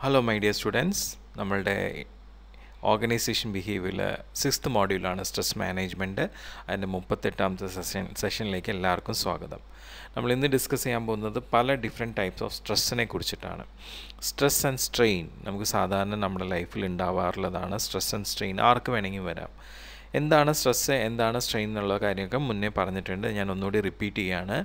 hello my dear students നമ്മളുടെ organisation ബിഹേവിയറിൽ sixth മോഡ്യൂളാണ് സ്ട്രെസ് മാനേജ്മെൻറ്റ് അതിൻ്റെ മുപ്പത്തെട്ടാമത്തെ സെഷൻ സെഷനിലേക്ക് എല്ലാവർക്കും സ്വാഗതം നമ്മൾ ഇന്ന് ഡിസ്കസ് ചെയ്യാൻ പോകുന്നത് പല ഡിഫറെൻറ്റ് ടൈപ്സ് ഓഫ് സ്ട്രെസ്സിനെ കുറിച്ചിട്ടാണ് സ്ട്രെസ് ആൻഡ് സ്ട്രെയിൻ നമുക്ക് സാധാരണ നമ്മുടെ ലൈഫിൽ ഉണ്ടാവാറുള്ളതാണ് സ്ട്രെസ് ആൻഡ് സ്ട്രെയിൻ ആർക്ക് വേണമെങ്കിൽ വരാം എന്താണ് സ്ട്രെസ്സ് എന്താണ് സ്ട്രെയിൻ എന്നുള്ള കാര്യമൊക്കെ മുന്നേ പറഞ്ഞിട്ടുണ്ട് ഞാൻ ഒന്നുകൂടി റിപ്പീറ്റ് ചെയ്യാണ്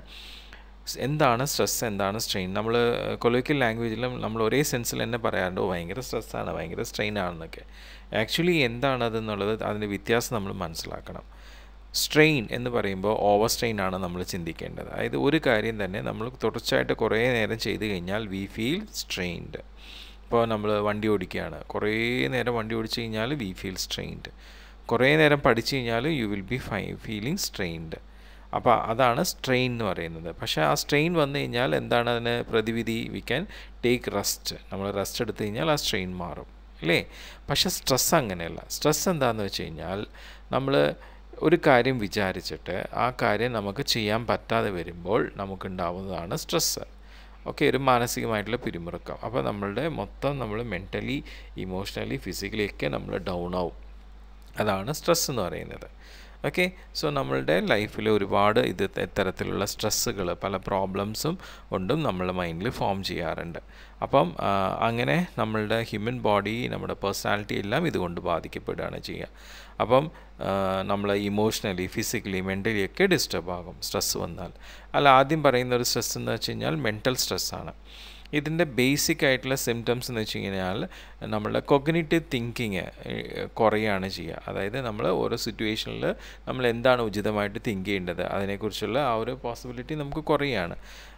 എന്താണ് സ്ട്രെസ് എന്താണ് സ്ട്രെയിൻ നമ്മൾ കൊലോക്കിയൽ ലാംഗ്വേജിലും നമ്മൾ ഒരേ സെൻസിൽ തന്നെ പറയാറുണ്ട് ഓ ഭയങ്കര സ്ട്രെസ്സാണ് ഭയങ്കര സ്ട്രെയിൻ ആണെന്നൊക്കെ ആക്ച്വലി എന്താണ് അതെന്നുള്ളത് അതിൻ്റെ വ്യത്യാസം നമ്മൾ മനസ്സിലാക്കണം സ്ട്രെയിൻ എന്ന് പറയുമ്പോൾ ഓവർ സ്ട്രെയിൻ ആണ് നമ്മൾ ചിന്തിക്കേണ്ടത് അതായത് ഒരു കാര്യം തന്നെ നമ്മൾ തുടർച്ചയായിട്ട് കുറേ നേരം ചെയ്ത് കഴിഞ്ഞാൽ വി ഫീൽ സ്ട്രെയിൻഡ് ഇപ്പോൾ നമ്മൾ വണ്ടി ഓടിക്കുകയാണ് കുറേ നേരം വണ്ടി ഓടിച്ചു കഴിഞ്ഞാൽ വി ഫീൽ സ്ട്രെയിൻഡ് കുറേ നേരം പഠിച്ചു കഴിഞ്ഞാൽ യു വിൽ ബി ഫൈ ഫീലിംഗ് സ്ട്രെയിൻഡ് അപ്പോൾ അതാണ് സ്ട്രെയിൻ എന്ന് പറയുന്നത് പക്ഷേ ആ സ്ട്രെയിൻ വന്നു കഴിഞ്ഞാൽ എന്താണ് അതിന് പ്രതിവിധി വി ക്യാൻ ടേക്ക് റെസ്റ്റ് നമ്മൾ റെസ്റ്റ് എടുത്തു കഴിഞ്ഞാൽ ആ സ്ട്രെയിൻ മാറും അല്ലേ പക്ഷേ സ്ട്രെസ് അങ്ങനെയല്ല സ്ട്രെസ് എന്താണെന്ന് വെച്ച് കഴിഞ്ഞാൽ നമ്മൾ ഒരു കാര്യം വിചാരിച്ചിട്ട് ആ കാര്യം നമുക്ക് ചെയ്യാൻ പറ്റാതെ വരുമ്പോൾ നമുക്കുണ്ടാവുന്നതാണ് സ്ട്രെസ്സ് ഓക്കെ ഒരു മാനസികമായിട്ടുള്ള പിരിമുറുക്കം അപ്പോൾ നമ്മളുടെ മൊത്തം നമ്മൾ മെൻ്റലി ഇമോഷണലി ഫിസിക്കലി ഒക്കെ നമ്മൾ ഡൗൺ ആവും അതാണ് സ്ട്രെസ് എന്ന് പറയുന്നത് ഓക്കെ സോ നമ്മളുടെ ലൈഫിൽ ഒരുപാട് ഇത് ഇത്തരത്തിലുള്ള സ്ട്രെസ്സുകൾ പല പ്രോബ്ലംസും കൊണ്ടും നമ്മളുടെ മൈൻഡിൽ ഫോം ചെയ്യാറുണ്ട് അപ്പം അങ്ങനെ നമ്മളുടെ ഹ്യൂമൻ ബോഡി നമ്മുടെ പേഴ്സണാലിറ്റി എല്ലാം ഇതുകൊണ്ട് ബാധിക്കപ്പെടുകയാണ് ചെയ്യുക അപ്പം നമ്മൾ ഇമോഷണലി ഫിസിക്കലി മെൻ്റലി ഒക്കെ ഡിസ്റ്റർബ് ആകും സ്ട്രെസ് വന്നാൽ അല്ല ആദ്യം പറയുന്ന ഒരു സ്ട്രെസ് എന്ന് വെച്ച് കഴിഞ്ഞാൽ മെൻ്റൽ സ്ട്രെസ്സാണ് ഇതിൻ്റെ ബേസിക് ആയിട്ടുള്ള സിംറ്റംസ് എന്ന് വെച്ച് കഴിഞ്ഞാൽ നമ്മളുടെ കൊഗ്നേറ്റീവ് തിങ്കിങ് കുറയാണ് ചെയ്യുക അതായത് നമ്മൾ ഓരോ സിറ്റുവേഷനിൽ നമ്മൾ എന്താണ് ഉചിതമായിട്ട് തിങ്ക് ചെയ്യേണ്ടത് അതിനെക്കുറിച്ചുള്ള ആ ഒരു പോസിബിലിറ്റി നമുക്ക് കുറയാണ്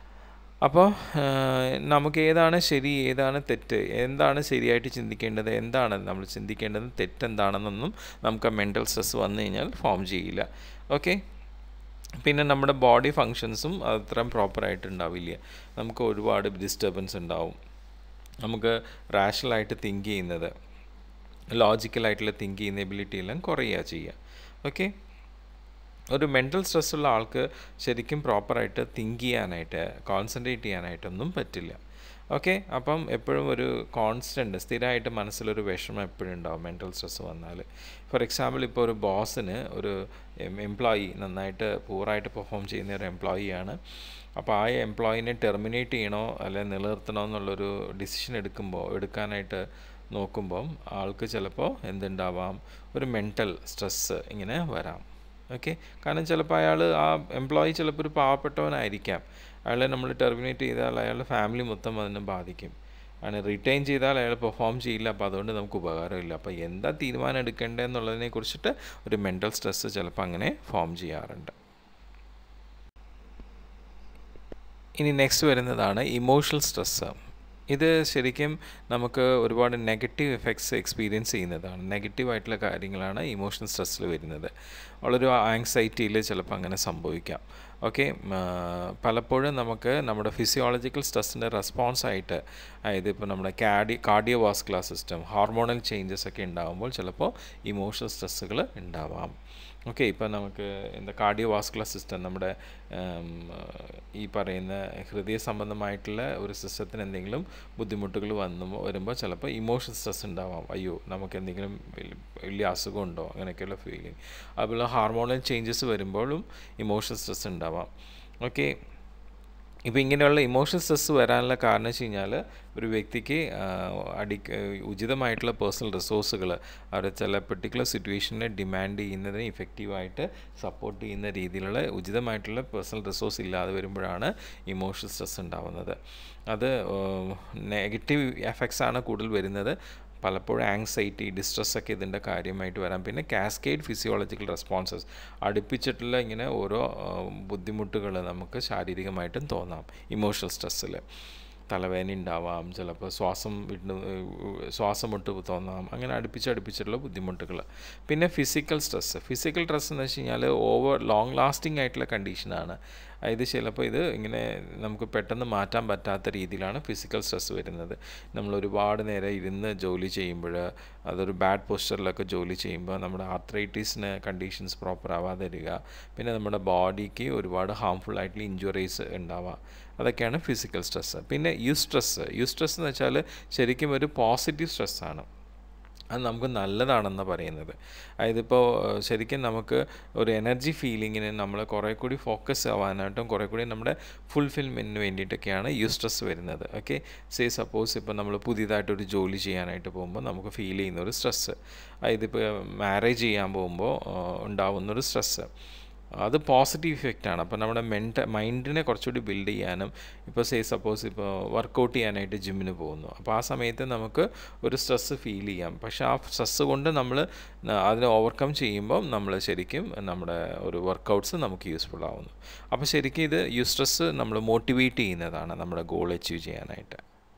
അപ്പോൾ നമുക്ക് ഏതാണ് ശരി ഏതാണ് തെറ്റ് എന്താണ് ശരിയായിട്ട് ചിന്തിക്കേണ്ടത് എന്താണ് നമ്മൾ ചിന്തിക്കേണ്ടത് തെറ്റെന്താണെന്നൊന്നും നമുക്ക് ആ മെൻ്റൽ സ്ട്രെസ് വന്നു കഴിഞ്ഞാൽ ഫോം ചെയ്യില്ല ഓക്കെ പിന്നെ നമ്മുടെ ബോഡി ഫങ്ഷൻസും അത്രയും പ്രോപ്പറായിട്ട് ഉണ്ടാവില്ല നമുക്ക് ഒരുപാട് ഡിസ്റ്റർബൻസ് ഉണ്ടാവും നമുക്ക് റാഷണലായിട്ട് തിങ്ക് ചെയ്യുന്നത് ലോജിക്കലായിട്ടുള്ള തിങ്ക് ചെയ്യുന്ന എബിലിറ്റി എല്ലാം കുറയുക ചെയ്യുക ഓക്കെ ഒരു മെൻ്റൽ സ്ട്രെസ്സുള്ള ആൾക്ക് ശരിക്കും പ്രോപ്പറായിട്ട് തിങ്ക് ചെയ്യാനായിട്ട് കോൺസെൻട്രേറ്റ് ചെയ്യാനായിട്ടൊന്നും പറ്റില്ല ഓക്കെ അപ്പം എപ്പോഴും ഒരു കോൺസ്റ്റൻറ്റ് സ്ഥിരമായിട്ട് മനസ്സിലൊരു വിഷമം എപ്പോഴും ഉണ്ടാവും മെൻ്റൽ സ്ട്രെസ് വന്നാൽ ഫോർ എക്സാമ്പിൾ ഇപ്പോൾ ഒരു ബോസിന് ഒരു എംപ്ലോയി നന്നായിട്ട് പൂറായിട്ട് പെർഫോം ചെയ്യുന്ന ഒരു എംപ്ലോയിയാണ് അപ്പോൾ ആ എംപ്ലോയിനെ ടെർമിനേറ്റ് ചെയ്യണോ അല്ലെങ്കിൽ നിലനിർത്തണോ എന്നുള്ളൊരു ഡിസിഷൻ എടുക്കുമ്പോൾ എടുക്കാനായിട്ട് നോക്കുമ്പം ആൾക്ക് ചിലപ്പോൾ എന്തുണ്ടാവാം ഒരു മെൻ്റൽ സ്ട്രെസ്സ് ഇങ്ങനെ വരാം ഓക്കെ കാരണം ചിലപ്പോൾ അയാൾ ആ എംപ്ലോയി ചിലപ്പോൾ ഒരു പാവപ്പെട്ടവനായിരിക്കാം അയാളെ നമ്മൾ ടെർമിനേറ്റ് ചെയ്താൽ അയാളുടെ ഫാമിലി മൊത്തം അതിനെ ബാധിക്കും ആണ് റിട്ടൈൻ ചെയ്താൽ അയാൾ പെർഫോം ചെയ്യില്ല അപ്പോൾ അതുകൊണ്ട് നമുക്ക് ഉപകാരമില്ല അപ്പോൾ എന്താ തീരുമാനം എടുക്കേണ്ടത് എന്നുള്ളതിനെ കുറിച്ചിട്ട് ഒരു മെൻ്റൽ സ്ട്രെസ്സ് ചിലപ്പോൾ അങ്ങനെ ഫോം ചെയ്യാറുണ്ട് ഇനി നെക്സ്റ്റ് വരുന്നതാണ് ഇമോഷണൽ സ്ട്രെസ്സ് ഇത് ശരിക്കും നമുക്ക് ഒരുപാട് നെഗറ്റീവ് എഫക്ട്സ് എക്സ്പീരിയൻസ് ചെയ്യുന്നതാണ് നെഗറ്റീവ് ആയിട്ടുള്ള കാര്യങ്ങളാണ് ഇമോഷണൽ സ്ട്രെസ്സിൽ വരുന്നത് വളരെ ആങ്സൈറ്റിയിൽ ചിലപ്പോൾ അങ്ങനെ സംഭവിക്കാം ഓക്കെ പലപ്പോഴും നമുക്ക് നമ്മുടെ ഫിസിയോളജിക്കൽ സ്ട്രെസ്സിൻ്റെ റെസ്പോൺസ് ആയിട്ട് അതായത് ഇപ്പോൾ നമ്മുടെ കാഡി cardiovascular system hormonal changes ഒക്കെ ഉണ്ടാകുമ്പോൾ ചിലപ്പോൾ ഇമോഷണൽ സ്ട്രെസ്സുകൾ ഉണ്ടാവാം ഓക്കെ ഇപ്പോൾ നമുക്ക് എന്താ കാർഡിയോ വാസ്കുലർ സിസ്റ്റം നമ്മുടെ ഈ പറയുന്ന ഹൃദയ സംബന്ധമായിട്ടുള്ള ഒരു സിസ്റ്റത്തിന് എന്തെങ്കിലും ബുദ്ധിമുട്ടുകൾ വന്നു വരുമ്പോൾ ചിലപ്പോൾ ഇമോഷണൽ സ്ട്രെസ് ഉണ്ടാവാം അയ്യോ നമുക്ക് എന്തെങ്കിലും വലിയ അസുഖമുണ്ടോ അങ്ങനെയൊക്കെയുള്ള ഫീലിംഗ് അതുപോലെ ഹാർമോണൽ ചേഞ്ചസ് വരുമ്പോഴും ഇമോഷണൽ സ്ട്രെസ് ഉണ്ടാവാം ഓക്കെ ഇപ്പോൾ ഇങ്ങനെയുള്ള ഇമോഷണൽ സ്ട്രെസ് വരാനുള്ള കാരണം വെച്ച് കഴിഞ്ഞാൽ ഒരു വ്യക്തിക്ക് അടി ഉചിതമായിട്ടുള്ള പേഴ്സണൽ റിസോഴ്സുകൾ അവരെ ചില പെർട്ടിക്കുലർ സിറ്റുവേഷനെ ഡിമാൻഡ് ചെയ്യുന്നതിന് ഇഫക്റ്റീവായിട്ട് സപ്പോർട്ട് ചെയ്യുന്ന രീതിയിലുള്ള ഉചിതമായിട്ടുള്ള പേഴ്സണൽ റിസോഴ്സ് ഇല്ലാതെ വരുമ്പോഴാണ് ഇമോഷണൽ സ്ട്രെസ് ഉണ്ടാവുന്നത് അത് നെഗറ്റീവ് എഫക്ട്സ് ആണ് കൂടുതൽ വരുന്നത് പലപ്പോഴും ആങ്സൈറ്റി ഡിസ്ട്രെസ് ഒക്കെ ഇതിൻ്റെ കാര്യമായിട്ട് വരാം പിന്നെ കാസ്കേഡ് ഫിസിയോളജിക്കൽ റെസ്പോൺസസ് അടുപ്പിച്ചിട്ടുള്ള ഇങ്ങനെ ഓരോ ബുദ്ധിമുട്ടുകൾ നമുക്ക് ശാരീരികമായിട്ടും തോന്നാം ഇമോഷണൽ സ്ട്രെസ്സിൽ തലവേദന ഉണ്ടാവാം ചിലപ്പോൾ ശ്വാസം വിട്ട് ശ്വാസം മുട്ട് തോന്നാം അങ്ങനെ അടുപ്പിച്ച് അടുപ്പിച്ചിട്ടുള്ള ബുദ്ധിമുട്ടുകൾ പിന്നെ ഫിസിക്കൽ സ്ട്രെസ്സ് ഫിസിക്കൽ സ്ട്രെസ് എന്ന് വെച്ച് കഴിഞ്ഞാൽ ഓവർ ലോങ് ലാസ്റ്റിംഗ് ആയിട്ടുള്ള കണ്ടീഷനാണ് ഇത് ചിലപ്പോൾ ഇത് ഇങ്ങനെ നമുക്ക് പെട്ടെന്ന് മാറ്റാൻ പറ്റാത്ത രീതിയിലാണ് ഫിസിക്കൽ സ്ട്രെസ് വരുന്നത് നമ്മൾ ഒരുപാട് നേരം ഇരുന്ന് ജോലി ചെയ്യുമ്പോൾ അതൊരു ബാഡ് പോസ്റ്ററിലൊക്കെ ജോലി ചെയ്യുമ്പോൾ നമ്മുടെ ആർത്രൈറ്റീസിന് കണ്ടീഷൻസ് പ്രോപ്പർ ആവാതെ വരിക പിന്നെ നമ്മുടെ ബോഡിക്ക് ഒരുപാട് ഹാംഫുൾ ആയിട്ടുള്ള ഇഞ്ചുറീസ് ഉണ്ടാവാം അതൊക്കെയാണ് ഫിസിക്കൽ സ്ട്രെസ്സ് പിന്നെ യു സ്ട്രെസ്സ് യു സ്ട്രെസ് എന്ന് വെച്ചാൽ ശരിക്കും ഒരു പോസിറ്റീവ് സ്ട്രെസ്സാണ് അത് നമുക്ക് നല്ലതാണെന്ന് പറയുന്നത് അതായത് ഇപ്പോൾ ശരിക്കും നമുക്ക് ഒരു എനർജി ഫീലിങ്ങിന് നമ്മൾ കുറേ കൂടി ഫോക്കസ് ആവാനായിട്ടും കുറേ കൂടി നമ്മുടെ ഫുൾഫിൽമെൻറ്റിന് വേണ്ടിയിട്ടൊക്കെയാണ് യു സ്ട്രെസ് വരുന്നത് ഓക്കെ സേ സപ്പോസ് ഇപ്പോൾ നമ്മൾ പുതിയതായിട്ടൊരു ജോലി ചെയ്യാനായിട്ട് പോകുമ്പോൾ നമുക്ക് ഫീൽ ചെയ്യുന്ന ഒരു സ്ട്രെസ്സ് അതായത് ഇപ്പോൾ മാരേജ് ചെയ്യാൻ പോകുമ്പോൾ ഉണ്ടാവുന്നൊരു സ്ട്രെസ്സ് അത് പോസിറ്റീവ് ഇഫക്റ്റാണ് അപ്പോൾ നമ്മുടെ മെൻറ്റ മൈൻഡിനെ കുറച്ചുകൂടി ബിൽഡ് ചെയ്യാനും ഇപ്പോൾ സേ സപ്പോസ് ഇപ്പോൾ വർക്കൗട്ട് ചെയ്യാനായിട്ട് ജിമ്മിന് പോകുന്നു അപ്പോൾ ആ സമയത്ത് നമുക്ക് ഒരു സ്ട്രെസ്സ് ഫീൽ ചെയ്യാം പക്ഷേ ആ സ്ട്രെസ്സ് കൊണ്ട് നമ്മൾ അതിനെ ഓവർകം ചെയ്യുമ്പോൾ നമ്മൾ ശരിക്കും നമ്മുടെ ഒരു വർക്കൗട്ട്സ് നമുക്ക് യൂസ്ഫുൾ ആവുന്നു അപ്പോൾ ശരിക്കും ഇത് യു സ്ട്രെസ്സ് നമ്മൾ മോട്ടിവേറ്റ് ചെയ്യുന്നതാണ് നമ്മുടെ ഗോൾ അച്ചീവ് ചെയ്യാനായിട്ട്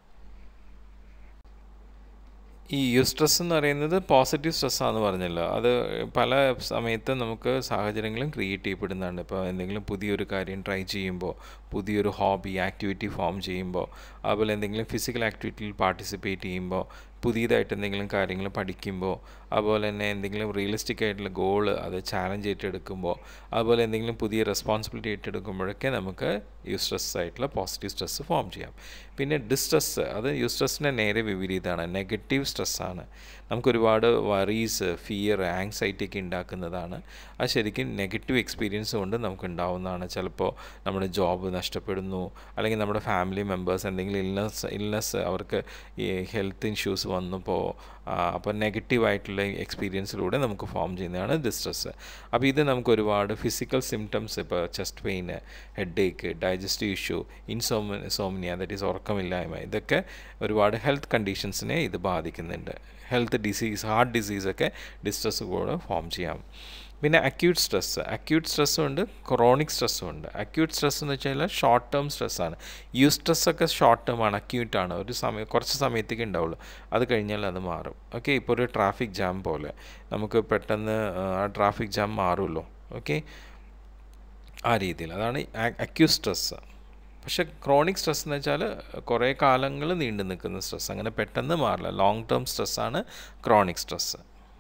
ഈ യു സ്ട്രെസ് എന്ന് പറയുന്നത് പോസിറ്റീവ് സ്ട്രെസ്സാന്ന് പറഞ്ഞല്ലോ അത് പല സമയത്ത് നമുക്ക് സാഹചര്യങ്ങളും ക്രിയേറ്റ് ചെയ്യപ്പെടുന്നുണ്ട് ഇപ്പോൾ എന്തെങ്കിലും പുതിയൊരു കാര്യം ട്രൈ ചെയ്യുമ്പോൾ പുതിയൊരു ഹോബി ആക്ടിവിറ്റി ഫോം ചെയ്യുമ്പോൾ അതുപോലെ എന്തെങ്കിലും ഫിസിക്കൽ ആക്ടിവിറ്റിയിൽ പാർട്ടിസിപ്പേറ്റ് ചെയ്യുമ്പോൾ പുതിയതായിട്ട് എന്തെങ്കിലും കാര്യങ്ങൾ പഠിക്കുമ്പോൾ അതുപോലെ തന്നെ എന്തെങ്കിലും റിയലിസ്റ്റിക് ആയിട്ടുള്ള ഗോൾ അത് ചാലഞ്ച് ഏറ്റെടുക്കുമ്പോൾ അതുപോലെ എന്തെങ്കിലും പുതിയ റെസ്പോൺസിബിലിറ്റി ഏറ്റെടുക്കുമ്പോഴൊക്കെ നമുക്ക് യൂസ്ട്രെസ് ആയിട്ടുള്ള പോസിറ്റീവ് സ്ട്രെസ്സ് ഫോം ചെയ്യാം പിന്നെ ഡിസ്ട്രെസ് അത് യൂസ്ട്രെസ്സിൻ്റെ നേരെ വിപരീതമാണ് നെഗറ്റീവ് സ്ട്രെസ്സാണ് നമുക്ക് ഒരുപാട് വറീസ് ഫിയർ ആങ്സൈറ്റി ഒക്കെ ഉണ്ടാക്കുന്നതാണ് അത് ശരിക്കും നെഗറ്റീവ് എക്സ്പീരിയൻസ് കൊണ്ട് നമുക്ക് ഉണ്ടാവുന്നതാണ് ചിലപ്പോൾ നമ്മുടെ ജോബ് നഷ്ടപ്പെടുന്നു അല്ലെങ്കിൽ നമ്മുടെ ഫാമിലി മെമ്പേഴ്സ് എന്തെങ്കിലും ഇൽനസ് ഇൽനസ് അവർക്ക് ഈ ഹെൽത്ത് ഇഷ്യൂസ് വന്നപ്പോൾ അപ്പോൾ നെഗറ്റീവായിട്ടുള്ള എക്സ്പീരിയൻസിലൂടെ നമുക്ക് ഫോം ചെയ്യുന്നതാണ് ഡിസ്ട്രെസ് അപ്പോൾ ഇത് നമുക്ക് ഒരുപാട് ഫിസിക്കൽ സിംറ്റംസ് ഇപ്പോൾ ചെസ്റ്റ് പെയിന് headache digestive issue insomnia that is ഉറക്കമില്ലായ്മ ഇതൊക്കെ ഒരുപാട് ഹെൽത്ത് കണ്ടീഷൻസിനെ ഇത് ബാധിക്കുന്നുണ്ട് ഹെൽത്ത് ഡിസീസ് ഹാർട്ട് ഡിസീസൊക്കെ ഡിസ്ട്രെസ് കൂടെ ഫോം ചെയ്യാം പിന്നെ അക്യൂട്ട് സ്ട്രെസ്സ് അക്യൂട്ട് സ്ട്രെസ്സും ഉണ്ട് ക്രോണിക് സ്ട്രെസ്സും ഉണ്ട് അക്യൂട്ട് സ്ട്രെസ് എന്ന് വെച്ചാൽ ഷോർട്ട് ടേം സ്ട്രെസ്സാണ് യു സ്ട്രെസ്സൊക്കെ ഷോർട്ട് ടേം ആണ് അക്യൂട്ടാണ് ഒരു സമയം കുറച്ച് സമയത്തേക്ക് ഉണ്ടാവുള്ളൂ അത് കഴിഞ്ഞാൽ അത് മാറും ഓക്കെ ഇപ്പോൾ ഒരു ട്രാഫിക് ജാം പോലെ നമുക്ക് പെട്ടെന്ന് ആ ട്രാഫിക് ജാം മാറുമല്ലോ ഓക്കെ ആ രീതിയിൽ അതാണ് അക്യൂട്ട് സ്ട്രെസ്സ് പക്ഷെ ക്രോണിക് സ്ട്രെസ് എന്ന് വെച്ചാൽ കുറേ കാലങ്ങൾ നീണ്ടു നിൽക്കുന്ന സ്ട്രെസ് അങ്ങനെ പെട്ടെന്ന് മാറില്ല ലോങ് ടേം സ്ട്രെസ്സാണ് ക്രോണിക് സ്ട്രെസ്സ്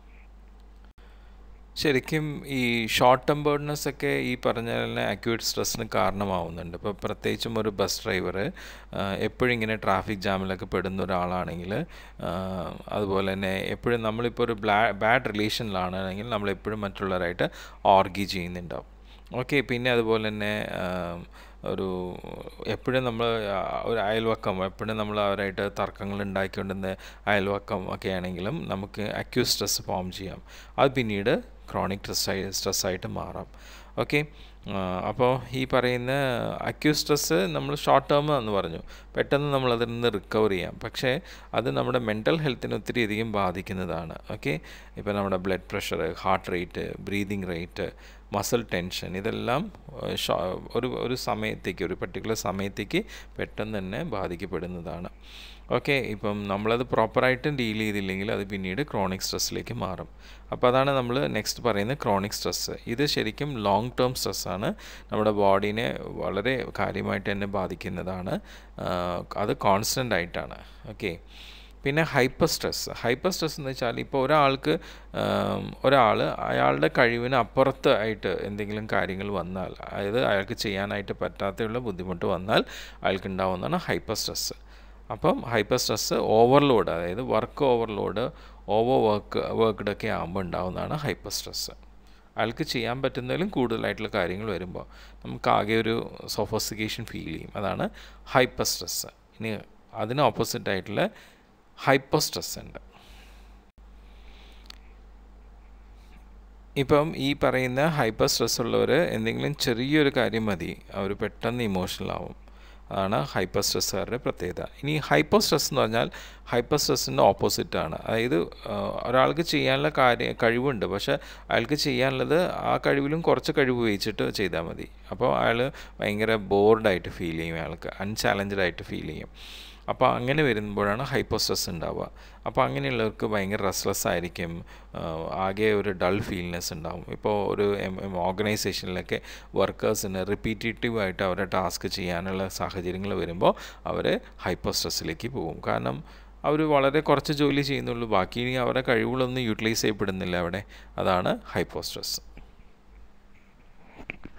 ശരിക്കും ഈ ഷോർട്ട് ടെമ്പേർഡ്നെസ് ഒക്കെ ഈ പറഞ്ഞ തന്നെ അക്യൂട്ട് സ്ട്രെസ്സിന് കാരണമാവുന്നുണ്ട് ഇപ്പോൾ പ്രത്യേകിച്ചും ഒരു ബസ് ഡ്രൈവർ എപ്പോഴും ഇങ്ങനെ ട്രാഫിക് ജാമിലൊക്കെ പെടുന്ന ഒരാളാണെങ്കിൽ അതുപോലെ തന്നെ എപ്പോഴും നമ്മളിപ്പോൾ ഒരു ബ്ലാ ബാഡ് റിലേഷനിലാണെങ്കിൽ നമ്മളെപ്പോഴും മറ്റുള്ളവരായിട്ട് ഓർഗി ചെയ്യുന്നുണ്ടാവും ഓക്കെ പിന്നെ അതുപോലെ തന്നെ ഒരു എപ്പോഴും നമ്മൾ ഒരു അയൽവക്കം എപ്പോഴും നമ്മൾ അവരായിട്ട് തർക്കങ്ങൾ ഉണ്ടാക്കിക്കൊണ്ടുന്ന അയൽവക്കം ഒക്കെ ആണെങ്കിലും നമുക്ക് അക്യൂസ് സ്ട്രെസ് ഫോം ചെയ്യാം അത് പിന്നീട് ക്രോണിക് സ്ട്രെസ്സായി സ്ട്രെസ്സായിട്ട് മാറാം ഓക്കെ അപ്പോൾ ഈ പറയുന്ന അക്യൂസ് സ്ട്രെസ്സ് നമ്മൾ ഷോർട്ട് ടേം എന്ന് പറഞ്ഞു പെട്ടെന്ന് നമ്മൾ അതിൽ നിന്ന് റിക്കവർ ചെയ്യാം പക്ഷേ അത് നമ്മുടെ മെൻ്റൽ ഹെൽത്തിനെ ഒത്തിരി അധികം ബാധിക്കുന്നതാണ് ഓക്കെ ഇപ്പോൾ നമ്മുടെ blood pressure heart rate breathing rate muscle tension ഇതെല്ലാം ഒരു ഒരു സമയത്തേക്ക് ഒരു പർട്ടിക്കുലർ സമയത്തേക്ക് പെട്ടെന്ന് തന്നെ ബാധിക്കപ്പെടുന്നതാണ് ഓക്കെ ഇപ്പം നമ്മളത് പ്രോപ്പറായിട്ട് ഡീൽ ചെയ്തില്ലെങ്കിൽ അത് പിന്നീട് ക്രോണിക് സ്ട്രെസ്സിലേക്ക് മാറും അപ്പോൾ അതാണ് നമ്മൾ നെക്സ്റ്റ് പറയുന്ന ക്രോണിക് സ്ട്രെസ്സ് ഇത് ശരിക്കും ലോങ് ടേം സ്ട്രെസ്സാണ് നമ്മുടെ ബോഡീനെ വളരെ കാര്യമായിട്ട് തന്നെ ബാധിക്കുന്നതാണ് അത് കോൺസ്റ്റൻ്റ് ആയിട്ടാണ് ഓക്കെ പിന്നെ ഹൈപ്പർ സ്ട്രെസ് ഹൈപ്പർ സ്ട്രെസ് എന്ന് വെച്ചാൽ ഇപ്പോൾ ഒരാൾക്ക് ഒരാൾ അയാളുടെ കഴിവിന് അപ്പുറത്ത് ആയിട്ട് എന്തെങ്കിലും കാര്യങ്ങൾ വന്നാൽ അതായത് അയാൾക്ക് ചെയ്യാനായിട്ട് പറ്റാത്തുള്ള ബുദ്ധിമുട്ട് വന്നാൽ അയാൾക്ക് ഉണ്ടാവുന്നതാണ് ഹൈപ്പർ സ്ട്രെസ് അപ്പം ഹൈപ്പർ സ്ട്രെസ് ഓവർലോഡ് അതായത് work overload over work worked ഒക്കെ ആകുമ്പോൾ ഉണ്ടാവുന്നതാണ് ഹൈപ്പർ സ്ട്രെസ് അയാൾക്ക് ചെയ്യാൻ പറ്റുന്നതിലും കൂടുതലായിട്ടുള്ള കാര്യങ്ങൾ വരുമ്പോൾ നമുക്ക് ആകെ ഒരു സൊഫോസിക്കേഷൻ ഫീൽ ചെയ്യും അതാണ് ഹൈപ്പർ സ്ട്രെസ് ഇനി അതിന് ഓപ്പോസിറ്റ് ആയിട്ടുള്ള ഹൈപ്പർ സ്ട്രെസ് ഉണ്ട് ഇപ്പം ഈ പറയുന്ന ഹൈപ്പർ സ്ട്രെസ് ഉള്ളവർ എന്തെങ്കിലും ചെറിയൊരു കാര്യം മതി അവർ പെട്ടെന്ന് ഇമോഷണൽ ആവും അതാണ് ഹൈപ്പർ സ്ട്രെസ്സുകാരുടെ പ്രത്യേകത ഇനി ഹൈപ്പർ സ്ട്രെസ് എന്ന് പറഞ്ഞാൽ ഹൈപ്പർ സ്ട്രെസ്സിൻ്റെ ഓപ്പോസിറ്റാണ് അതായത് ഒരാൾക്ക് ചെയ്യാനുള്ള കാര്യം കഴിവുണ്ട് പക്ഷേ അയാൾക്ക് ചെയ്യാനുള്ളത് ആ കഴിവിലും കുറച്ച് കഴിവ് ഉപയോഗിച്ചിട്ട് ചെയ്താൽ മതി അപ്പോൾ അയാൾ ഭയങ്കര ബോർഡായിട്ട് ഫീൽ ചെയ്യും അയാൾക്ക് അൺചാലഞ്ചഡ് ആയിട്ട് ഫീൽ ചെയ്യും അപ്പോൾ അങ്ങനെ വരുമ്പോഴാണ് ഹൈപ്പർ സ്ട്രെസ് ഉണ്ടാവുക അപ്പോൾ അങ്ങനെയുള്ളവർക്ക് ഭയങ്കര റെസ്ലെസ് ആയിരിക്കും ആകെ ഒരു ഡൾ ഫീൽനെസ് ഉണ്ടാവും ഇപ്പോൾ ഒരു ഓർഗനൈസേഷനിലൊക്കെ വർക്കേഴ്സിന് റിപ്പീറ്റേറ്റീവ് ആയിട്ട് അവരുടെ ടാസ്ക് ചെയ്യാനുള്ള സാഹചര്യങ്ങൾ വരുമ്പോൾ അവർ ഹൈപ്പർ സ്ട്രെസ്സിലേക്ക് പോകും കാരണം അവർ വളരെ കുറച്ച് ജോലി ചെയ്യുന്നുള്ളൂ ബാക്കി അവരുടെ കഴിവുകളൊന്നും യൂട്ടിലൈസ് ചെയ്യപ്പെടുന്നില്ല അവിടെ അതാണ് ഹൈപ്പർ സ്ട്രെസ്